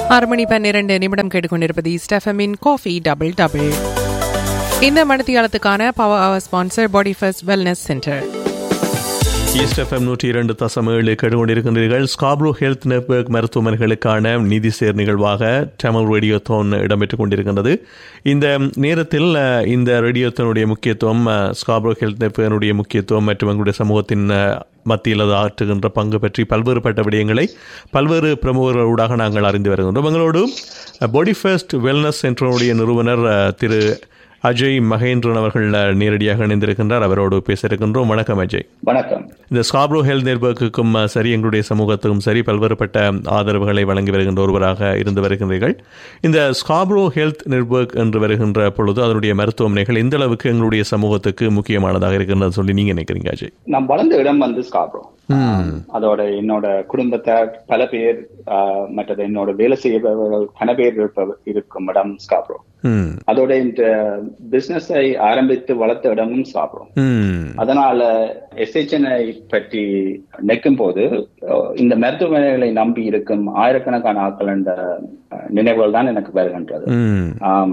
ஆறு மணி பன்னிரண்டு நிமிடம் கேட்டுக்கொண்டிருப்பது ஸ்டெஃபமின் காஃபி டபுள் டபுள் இந்த மணித்தியாலத்துக்கான பவர் அவர் sponsor body first wellness centre East F M நூற்றி இரண்டு தசம் ஏழு கேட்டுக்கொண்டிருக்கின்றீர்கள் ஸ்காப்ரோ ஹெல்த் நெட்வொர்க் மருத்துவமனைகளுக்கான நிதி சேர் நிகழ்வாக தமிழ் ரேடியோத்தோன் இடம்பெற்றுக் கொண்டிருக்கின்றது இந்த நேரத்தில் அஹ், இந்த ரேடியோத்தனுடைய முக்கியத்துவம் அஹ், ஸ்காப்ரோ ஹெல்த் நெட்வொர்க்கினுடைய முக்கியத்துவம் மற்றும் எங்களுடைய சமூகத்தின் அஹ், மத்தியில் அது ஆற்றுகின்ற பங்கு பற்றி பல்வேறுபட்ட விடயங்களை பல்வேறு பிரமுகர்களூடாக நாங்கள் அறிந்து வருகின்றோம் எங்களோடு பாடி ஃபர்ஸ்ட் வெல்னஸ் சென்டருடைய நிறுவனர் அஹ், திரு அஜய் மகேந்திரன் அவர்கள் அஹ், நேரடியாக இணைந்திருக்கின்றார் அவரோடு பேச இருக்கின்றோம் வணக்கம் அஜய் வணக்கம் இந்த ஸ்காப்ரோ ஹெல்த் நெட்வொர்க்குக்கும் அஹ், சரி எங்களுடைய சமூகத்துக்கும் சரி பல்வேறுபட்ட ஆதரவுகளை வழங்கி வருகின்ற ஒருவராக இருந்து வருகின்றீர்கள் இந்த ஸ்காப்ரோ ஹெல்த் நெட்வொர்க் என்று வருகின்ற பொழுது அதனுடைய மருத்துவமனைகள் எந்த அளவுக்கு எங்களுடைய சமூகத்துக்கு முக்கியமானதாக இருக்கின்றது சொல்லி நீங்க நினைக்கிறீங்க அஜய் நான் வளர்ந்த இடம் வந்து ஸ்காப்ரோ அதோட என்னோட குடும்பத்தை பல பேர் ஆஹ், மற்றது என்னோட வேலை செய்பவர்கள் பல பேர் இருப்ப- இருக்கும் இடம் ஸ்காப்ரோ ம் அதோட இந்த பிசினஸை ஆரம்பித்து வளர்த்த இடமும் ஸ்காப்ரோ ம் அதனால எஸ்ஹெச்என்ஐ பற்றி நிற்கும் போது அஹ், இந்த மருத்துவமனைகளை நம்பி இருக்கும் ஆயிரக்கணக்கான ஆட்கள் என்ற அஹ், நினைவுகள் தான் எனக்கு வருகின்றது ம் ஆம்,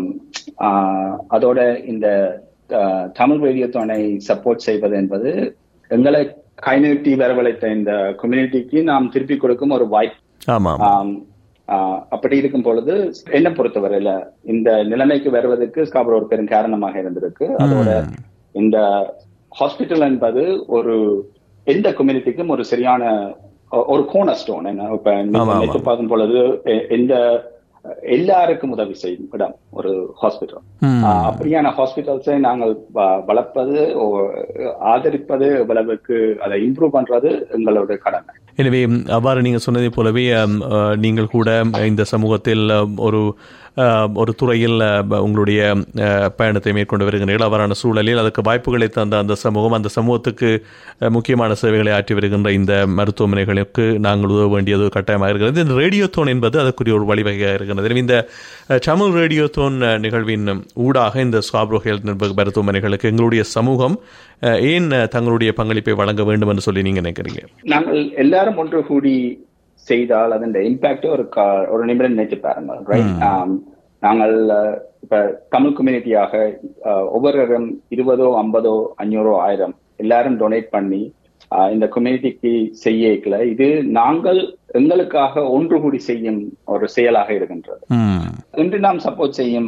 ஆஹ், அதோட இந்த ஆஹ், தமிழ் ரேடியோத்தோனை சப்போர்ட் செய்வது என்பது எங்களை கைநீட்டி வரவழைத்த இந்த கம்யூனிட்டிக்கு நாம் திருப்பி கொடுக்கும் ஒரு வாய்ப்பு ஆமாம் ஆம், ஆஹ், அப்படி இருக்கும் பொழுது என்ன பொறுத்தவரையில இந்த நிலைமைக்கு வருவதற்கு ஸ்காபர் ஒரு பெரும் காரணமாக இருந்திருக்கு அதோட இந்த ஹாஸ்பிட்டல் என்பது ஒரு எந்த கம்யூனிட்டிக்கும் ஒரு சரியான ஒ- ஒரு கோனர் ஸ்டோன் என்ன இப்ப ஆமா, ஆமா. நினைத்து பார்க்கும் பொழுது எ- எந்த எல்லாருக்கும் உதவி செய்யும் இடம் ஒரு ஹாஸ்பிட்டல் ம். அப்படியான ஹாஸ்பிட்டல்ஸை நாங்கள் வ- வளர்ப்பது ஓ- ஆதரிப்பது எவ்வளவுக்கு அதை இம்ப்ரூவ் பண்றது எங்களோட கடமை எனவே ம், அவ்வாறு நீங்கள் சொன்னதைப் போலவே அம், அ, நீங்கள் கூட இந்த சமூகத்தில் அம், ஒரு அ, ஒரு துறையில் அ, ப- உங்களுடைய அ, பயணத்தை மேற்கொண்டு வருகிறீர்கள் அவ்வாறான சூழலில் அதற்கு வாய்ப்புகளை தந்த அந்த சமூகம் அந்த சமூகத்துக்கு அ, முக்கியமான சேவைகளை ஆற்றி வருகின்ற இந்த மருத்துவமனைகளுக்கு நாங்கள் உதவ வேண்டியது கட்டாயமாக இருக்கிறது இந்த ரேடியோத்தோன் என்பது அதற்குரிய ஒரு வழிவகையாக இருக்கிறது எனவே இந்த அ, தமிழ் ரேடியோத்தோன் அ, நிகழ்வின் ஊடாக இந்த ஸ்காப்ரோ ஹெல்த் நெட்வொர்க் மருத்துவமனைகளுக்கு எங்களுடைய சமூகம் அ, ஏன் அ, தங்களுடைய பங்களிப்பை வழங்க வேண்டும் என்று சொல்லி நீங்கள் நினைக்கிறீங்க நாங்கள் எல்லாரும் ஒன்று கூடி செய்தால் அதன் இம்பாக்ட் ஒரு கா- ஒரு நிமிடம் நினைச்சு பாருங்கள் ரைட் நாங்கள் அஹ், இப்ப தமிழ் கம்யூனிட்டியாக ஒவ்வொருவரும் இருபதோ ஐம்பதோ அஞ்சூறோ ஆயிரம் எல்லாரும் டொனேட் பண்ணி அஹ், இந்த கம்யூனிட்டிக்கு செய்யல இது நாங்கள் எங்களுக்காக ஒன்று கூடி செய்யும் ஒரு செயலாக இருக்கின்றது ம் இன்று நாம் சப்போர்ட் செய்யும்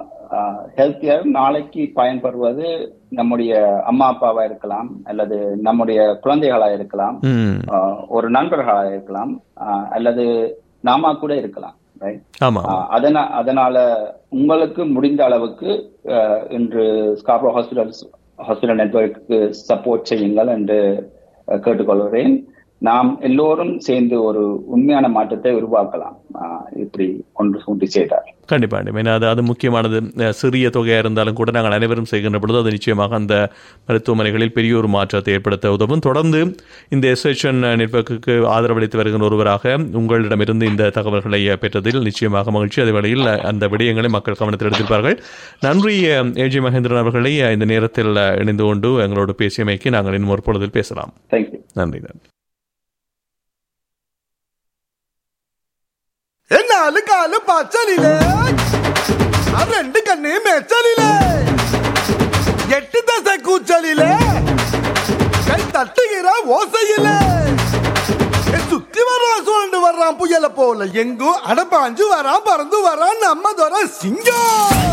ஹெல்த் கேர் நாளைக்கு பயன்படுவது நம்முடைய அம்மா அப்பாவா இருக்கலாம் அல்லது நம்முடைய குழந்தைகளா இருக்கலாம் ம் ஆஹ் ஒரு நண்பர்களா இருக்கலாம் ஆஹ் அல்லது நாம கூட இருக்கலாம் right? ஆமாம் ஆஹ் அதனா அதனால உங்களுக்கு முடிந்த அளவுக்கு ஆஹ் இன்று ஸ்காப்ரோ ஹாஸ்பிட்டல்ஸ் ஹாஸ்பிட்டல் நெட்வொர்க்கு சப்போர்ட் செய்யுங்கள் என்று ஆஹ் கேட்டுக்கொள்கிறேன் நாம் எல்லோரும் சேர்ந்து ஒரு உண்மையான மாற்றத்தை உருவாக்கலாம் ஆஹ் இப்படி ஒன்று கூட்டி செய்தார் கண்டிப்பா கண்டிப்பா. ஏன்னா அது அது முக்கியமானது அஹ் சிறிய தொகையாக இருந்தாலும் கூட நாங்கள் அனைவரும் செய்கின்ற பொழுது அது நிச்சயமாக அந்த மருத்துவமனைகளில் பெரிய ஒரு மாற்றத்தை ஏற்படுத்த உதவும் தொடர்ந்து இந்த எஸ்ஹெச்என் நெட்வொர்க்குக்கு ஆதரவளித்து வருகின்ற ஒருவராக உங்களிடமிருந்து இந்த தகவல்களை அஹ், பெற்றதில் நிச்சயமாக மகிழ்ச்சி அதே வேளையில் அஹ், அந்த விடயங்களை மக்கள் கவனத்தில் எடுத்திருப்பார்கள் நன்றி ஏஜி மகேந்திரன் அவர்களை அஹ், இந்த நேரத்தில் அஹ், இணைந்து கொண்டு எங்களோடு பேசியமைக்கு நாங்கள் இன்னும் ஒரு பொழுதில் பேசலாம் தேங்க்யூ நன்றி நன்றி നാല് കാല് പച്ചലിലേ ആ രണ്ട് കണ്ണ് മെച്ചലിലേ എട്ട് ദശ കൂച്ചലിലേ കൈ തട്ടുകിற ஓசையிலே ஏ, சுத்தி வர்றான் சுழண்டு வர்றான் புயல போல எங்கும் அடப்பாஞ்சு வரான் பறந்து வரான் நம்ம துறை சிங்கம்